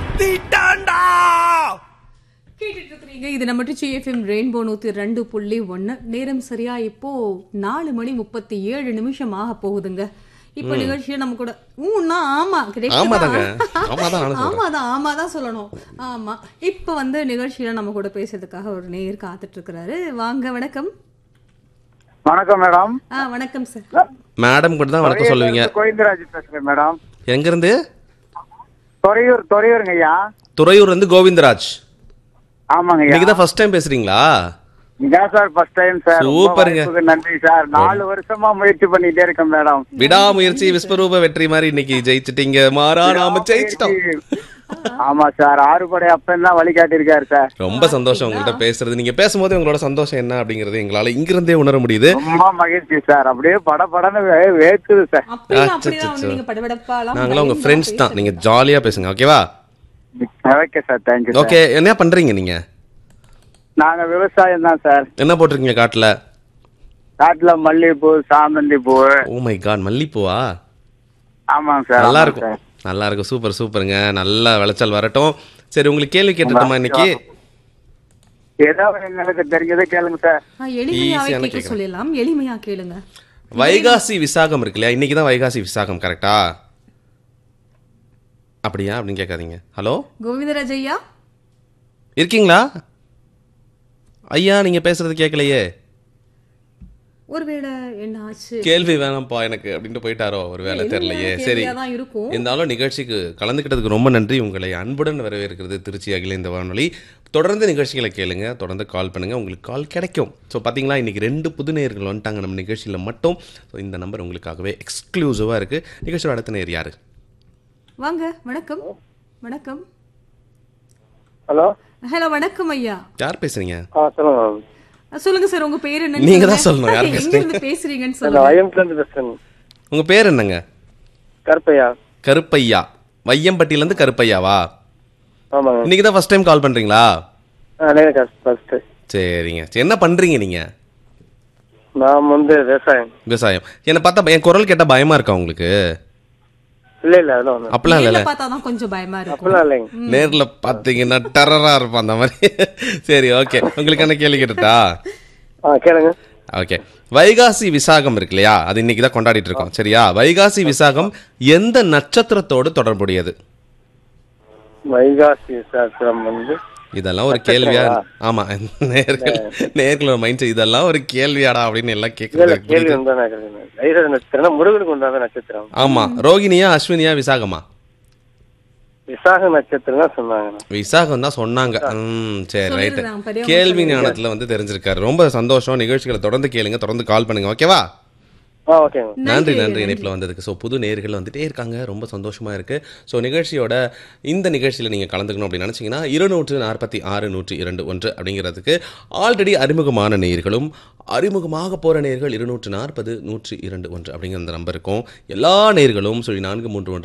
மாத்திட்டான்டா கேட்டுட்டு இருக்கிறீங்க இது நம்ம டி எஃப்எம் ரெயின்போ நூத்தி ரெண்டு புள்ளி ஒன்னு நேரம் சரியா இப்போ நாலு மணி முப்பத்தி ஏழு நிமிஷம் ஆக போகுதுங்க இப்ப நிகழ்ச்சியில நம்ம கூட ஊன்னா ஆமா ஆமாதாங்க. கிடைக்குதா? ஆமாதான் நானும் சொல்றேன். ஆமாதான் ஆமாதான் சொல்லணும் ஆமா இப்ப வந்து நிகழ்ச்சியில நம்ம கூட பேசுறதுக்காக ஒரு நேயர் காத்துட்டு இருக்கிறாரு வாங்க வணக்கம் வணக்கம் மேடம் ஆ வணக்கம் சார் மேடம் கூட தான் வணக்கம் சொல்லுவீங்க கோவிந்தராஜ் பேசுறேன் மேடம் எங்க இருந்து துறையூர் துறையூருங்க ஐயா துறையூர் இருந்து கோவிந்தராஜ் ஆமாங்க ஐயா இன்னைக்கு தான் ஃபர்ஸ்ட் டைம் பேசுறீங்களா இதான் சார் ஃபர்ஸ்ட் டைம் சார் ரொம்ப சூப்பருங்க. வாய்ப்புக்கு நன்றி சார் நாலு வருஷமா முயற்சி பண்ணிட்டே இருக்கேன் மேடம் விடாமுயற்சி விஸ்வரூப வெற்றி மாதிரி இன்னைக்கு ஜெயிச்சிட்டீங்க மாறா நாம ஜெயிச்சிட்டோம் ஆமா சார் ஆறுபடை அப்பன் தான் வழிகாட்டி இருக்காரு சார் ரொம்ப சந்தோஷம் உங்கள்கிட்ட பேசுறது நீங்க பேசும்போது உங்களோட சந்தோஷம் என்ன அப்படிங்கறது எங்களால இங்கிருந்தே உணர முடியுது ரொம்ப மகிழ்ச்சி சார் அப்படியே பட படன்னு வே- வேர்க்குது சார் அப்படிலாம் அச்சச்சோ. அப்படிலாம் வந்து நீங்க படபடப்பாலாம் நாங்களாம் உங்க பயந்து ஃப்ரெண்ட்ஸ் தான் பேசுறது. நீங்க ஜாலியா பேசுங்க ஓகேவா okay sir thank you sir okay என்ன பண்றீங்க நீங்க நாங்க விவசாயம் தான் சார் என்ன போட்டிருக்கீங்க காட்டுல காட்டுல மல்லிகைப்பூ சாமந்தி பூ ஓ மை காட் மல்லிப்பூவா ஆமாங்க சார் நல்லா ஆமாங்க இருக்கும் சார். நல்லா இருக்கும் சூப்பர் சூப்பருங்க நல்ல விளைச்சல் வரட்டும் சரி உங்களுக்கு கேள்வி கேட்டுட்டோமா இன்னைக்கு ஏதோ எங்களுக்கு தெரிஞ்சதை கேளுங்க சார் ஆ, எளிமையாவே ஈஸியான கேட்க கேட்கணும். சொல்லிடலாம் எளிமையா கேளுங்க வைகாசி விசாகம் இருக்கு இல்லையா இன்னைக்கு தான் வைகாசி விசாகம் கரெக்டா அப்படியா அப்படின்னு கேட்காதீங்க ஹலோ கோவிந்தராஜ் ஐயா இருக்கீங்களா ஐயா நீங்க பேசுறது கேட்கலையே ஒருவேளை என்ன ஆச்சு கேள்வி வேணாம்ப்பா எனக்கு அப்படின்ட்டு போயிட்டாரோ ஒரு வேலை தெரியலையே எளிமையான சரி கேள்வியாதான் இருக்கும். இருந்தாலும் நிகழ்ச்சிக்கு கலந்துக்கிட்டதுக்கு ரொம்ப நன்றி உங்களை அன்புடன் வரவேற்கிறது திருச்சி அகில இந்த வானொலி தொடர்ந்து நிகழ்ச்சிகளை கேளுங்க தொடர்ந்து கால் பண்ணுங்க உங்களுக்கு கால் கிடைக்கும் ஸோ பார்த்தீங்களா இன்னைக்கு ரெண்டு புது நேயர்கள் வந்துட்டாங்க நம்ம நிகழ்ச்சியில் மட்டும் ஸோ இந்த நம்பர் உங்களுக்காகவே எக்ஸ்க்ளூசிவாக இருக்கு நிகழ்ச்சியோட அடுத்த நேர் யாரு வாங்க வணக்கம் வணக்கம் ஹலோ ஹலோ வணக்கம் ஐயா யார் பேசுறீங்க ஆ சொல்லுங்க அஹ் சொல்லுங்க சார் உங்க பேர் என்ன நீங்க தான் சொல்லணும், யார் எங்க இருந்து பேசுறீங்கன்னு நான் சொல்லுங்க ஐஎம்லேருந்து பேசுறேன் உங்க பேர் என்னங்க கருப்பையா கருப்பையா வையம்பட்டியிலேருந்து கருப்பையாவா ஆமாங்க இன்னைக்கு தான் ஃபர்ஸ்ட் டைம் கால் பண்றீங்களா அநேக ஃபர்ஸ்ட் சரிங்க சரி என்ன பண்றீங்க நீங்க நான் வந்து விவசாயம் விவசாயம் என்னை பார்த்தா என் குரல் கேட்டா பயமா இருக்கா உங்களுக்கு இல்ல இல்ல அதெல்லாம் ஒண்ணு அப்படிலாம் நேர்ல இல்லைல்ல பார்த்தாதான் கொஞ்சம் பயமா இருக்கும் அப்படிலாம் இல்லைங்க நேர்ல பாத்தீங்கன்னா டெரரா இருப்பான் அந்த மாதிரி சரி ஓகே உங்களுக்கு என்ன கேள்வி கேட்டுட்டா ஆ கேளுங்க ஓகே வைகாசி விசாகம் இருக்கு இல்லையா அது இன்னைக்கு தான் கொண்டாடிட்டு இருக்கோம் சரியா வைகாசி விசாகம் எந்த நட்சத்திரத்தோடு தொடர்புடையது வைகாசி சாஸ்திரம் வந்து இதெல்லாம் ஒரு கேள்வியா ஆமா நேர்கள் நேர்களோட மைண்ட் இதெல்லாம் ஒரு கேள்வியாடா அப்படின்னு எல்லாம் இல்ல இல்ல கேள்வி கேட்கறது உண்டான கேள்வி வைகாசி நட்சத்திரம் முருகனுக்கு உண்டான நட்சத்திரம் ஆமா ரோகிணியா அஸ்வினியா விசாகமா விசாக நட்சத்திரம் தான் சொன்னாங்க விசாகம் தான் சொன்னாங்க ம் சரி ரைட்டு சொல்லிருந்தாங்க, பெரியவங்க கேள்வி ஞானத்துல வந்து தெரிஞ்சிருக்காரு ரொம்ப சந்தோஷம் நிகழ்ச்சிகளை தொடர்ந்து கேளுங்க தொடர்ந்து கால் பண்ணுங்க ஓகேவா ஆ ஓகேங்க நன்றி நன்றி இணைப்பில் வந்ததுக்கு ஸோ புது நேர்கள் வந்துட்டே இருக்காங்க ரொம்ப சந்தோஷமா இருக்கு ஸோ நிகழ்ச்சியோட இந்த நிகழ்ச்சியில் நீங்கள் கலந்துக்கணும் அப்படின்னு நினச்சிங்கன்னா இருநூற்று நாற்பத்தி ஆறு நூற்றி இரண்டு ஒன்று அப்படிங்கிறதுக்கு ஆல்ரெடி அறிமுகமான நேர்களும் அறிமுகமாக போகிற நேர்கள் இருநூற்று நாற்பது நூற்றி இரண்டு ஒன்று அப்படிங்கிற அந்த நம்பர் இருக்கும் எல்லா நேர்களும் சொல்லி நான்கு மூன்று ஒன்று